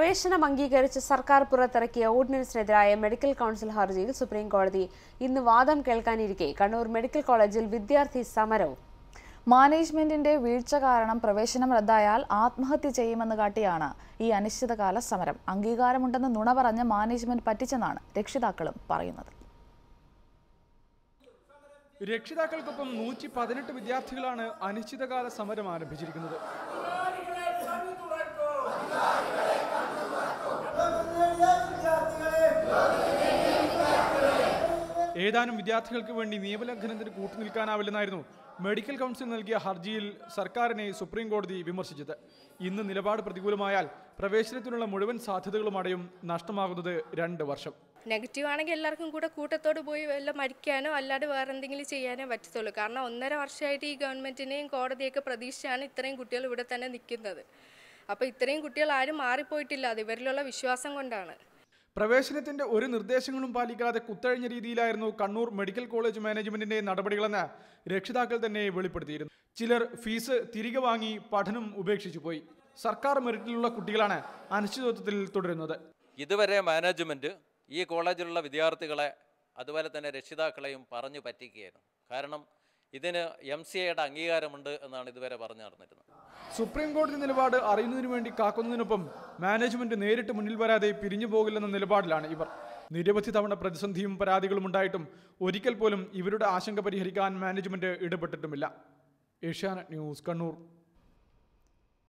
പ്രവേശനം അംഗീകരിച്ച് സർക്കാർ പുറത്തിറക്കിയ ഓർഡിനൻസിനെതിരായ മെഡിക്കൽ കൗൺസിൽ ഹർജിയിൽ സുപ്രീം കോടതി ഇന്ന് വാദം കേൾക്കാനിരിക്കെ കണ്ണൂർ മെഡിക്കൽ കോളേജിൽ വിദ്യാർത്ഥി സമരവും മാനേജ്മെന്റിന്റെ വീഴ്ച കാരണം പ്രവേശനം റദ്ദായാൽ ആത്മഹത്യ ചെയ്യുമെന്ന് കാട്ടിയാണ് ഈ അനിശ്ചിതകാല സമരം അംഗീകാരമുണ്ടെന്ന് നുണ പറഞ്ഞ് മാനേജ്മെന്റ് പറ്റിച്ചെന്നാണ് രക്ഷിതാക്കളും പറയുന്നത് രക്ഷിതാക്കൾക്കൊപ്പം നൂറ്റി പതിനെട്ട് വിദ്യാർത്ഥികളാണ് അനിശ്ചിതകാല സമരം ആരംഭിച്ചിരിക്കുന്നത് ഏതാനും വിദ്യാർത്ഥികൾക്ക് വേണ്ടി നിയമലംഘനത്തിന് കൂട്ടുനിൽക്കാനാവില്ലെന്നായിരുന്നു മെഡിക്കൽ കൗൺസിൽ നൽകിയ ഹർജിയിൽ സർക്കാരിനെ സുപ്രീം കോടതി വിമർശിച്ചത് ഇന്ന് നിലപാട് പ്രതികൂലമായാൽ പ്രവേശനത്തിനുള്ള മുഴുവൻ സാധ്യതകളും അടയും നഷ്ടമാകുന്നത് രണ്ട് വർഷം നെഗറ്റീവ് ആണെങ്കിൽ എല്ലാവർക്കും കൂടെ കൂട്ടത്തോട് പോയി വല്ല മരിക്കാനോ അല്ലാതെ വേറെ എന്തെങ്കിലും ചെയ്യാനോ പറ്റത്തുള്ളൂ കാരണം ഒന്നര വർഷമായിട്ട് ഈ ഗവൺമെൻറ്റിനെയും കോടതിയൊക്കെ പ്രതീക്ഷിച്ചാണ് ഇത്രയും കുട്ടികൾ ഇവിടെ തന്നെ നിൽക്കുന്നത് അപ്പോൾ ഇത്രയും കുട്ടികൾ ആരും മാറിപ്പോയിട്ടില്ല അത് ഇവരിലുള്ള വിശ്വാസം കൊണ്ടാണ് പ്രവേശനത്തിന്റെ ഒരു നിർദ്ദേശങ്ങളും പാലിക്കാതെ കുത്തഴിഞ്ഞ രീതിയിലായിരുന്നു കണ്ണൂർ മെഡിക്കൽ കോളേജ് മാനേജ്മെന്റിന്റെ നടപടികളെന്ന് രക്ഷിതാക്കൾ തന്നെ വെളിപ്പെടുത്തിയിരുന്നു ചിലർ ഫീസ് തിരികെ വാങ്ങി പഠനം ഉപേക്ഷിച്ചു പോയി സർക്കാർ മെറിറ്റിലുള്ള കുട്ടികളാണ് അനിശ്ചിതത്വത്തിൽ തുടരുന്നത് ഇതുവരെ മാനേജ്മെൻറ്റ് ഈ കോളേജിലുള്ള വിദ്യാർത്ഥികളെ അതുപോലെ തന്നെ രക്ഷിതാക്കളെയും പറഞ്ഞു പറ്റിക്കുകയായിരുന്നു കാരണം ഇതിന് എം സി എയുടെ അംഗീകാരമുണ്ട് എന്നാണ് ഇതുവരെ പറഞ്ഞു നടന്നിരുന്നത് സുപ്രീം കോടതി നിലപാട് അറിയുന്നതിനു വേണ്ടി കാക്കുന്നതിനൊപ്പം മാനേജ്മെന്റ് നേരിട്ട് മുന്നിൽ വരാതെ പിരിഞ്ഞു പോകില്ലെന്ന നിലപാടിലാണ് ഇവർ നിരവധി തവണ പ്രതിസന്ധിയും പരാതികളും ഉണ്ടായിട്ടും ഒരിക്കൽ പോലും ഇവരുടെ ആശങ്ക പരിഹരിക്കാൻ മാനേജ്മെന്റ് ഇടപെട്ടിട്ടുമില്ല ഏഷ്യാനെറ്റ് ന്യൂസ് കണ്ണൂർ